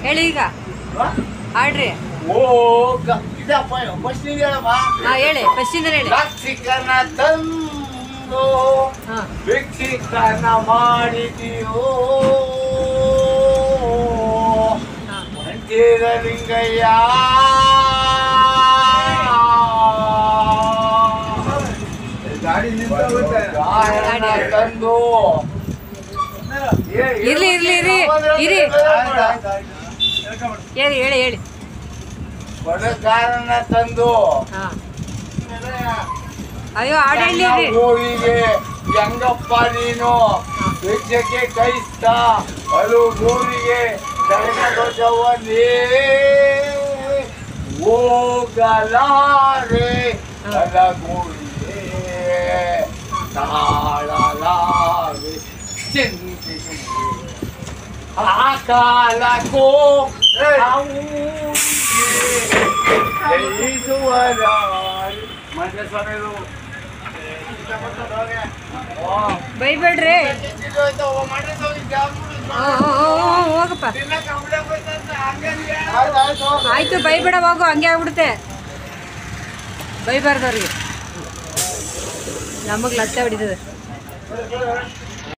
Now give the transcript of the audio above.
ಹೇಳಿ ಈಗ ಹಾಡ್ರಿ ಓ ಗ- ಇದಪ್ಪ ಫಸ್ಟ್ ಹೇಳಮ್ಮ ಹಾ ಹೇಳಿ ಫಸ್ಟಿಂದ ಹೇಳಿ ಲಕ್ಷಿಕನ ತಂದು ಹಾ ಭಿಕ್ಷಿಕನ ಮಾಡಿದೆಯೋ ಹಾ ಮಂದಿರ ಲಿಂಗಯ್ಯ ಗಾಡಿ ನಿಂತೋಗುತ್ತೆ ಗಾಯನ ತಂದು ಏ- ಇರ್ಲಿ, ಇರ್ಲಿ, ಇರ್ಲಿ. ಇರಿ. ಹೇಳಿ ಹೇಳಿ ಹೇಳಿ ಬಡಗಾರನ ತಂದು ಹಾ ಅಯ್ಯೋ ಹಾಡು ಹೇಳಿ ಇರ್ರಿ. ಊರಿಗೆ ಹೆಂಗಪ್ಪ ನೀನು ಭಿಕ್ಷಕ್ಕೆ ಕೈಸ್ತ ಅಲು ಊರಿಗೆ ದೊಡ್ಡವನೇ ಹೋಗಲಾರೆ ಅಲಗೂರಿಗೆ ತಾಳಲಾರೆ ಚಿಂತಿಸಿ ಆ ಕಾಲಕ್ಕೂ ಜಯಿಸುವರಾರು ಮಂಡ್ಯ ಸ್ವಾಮಿಗಳು ಬೈಬೇಡ್ರಿ ಹ್ಞೂ ಹ್ಞೂ ಹ್ಞೂ ಹೋಗಪ್ಪ ಆಯ್ತು ಬೈಬೇಡ ಹೋಗು ಹಂಗೆ ಆಗ್ಬಿಡುತ್ತೆ ಬೈಬಾರ್ದು ಅವ್ರಿಗೆ ನಮಗೆ ಲಚ್ಚ ಹೊಡಿತದೆ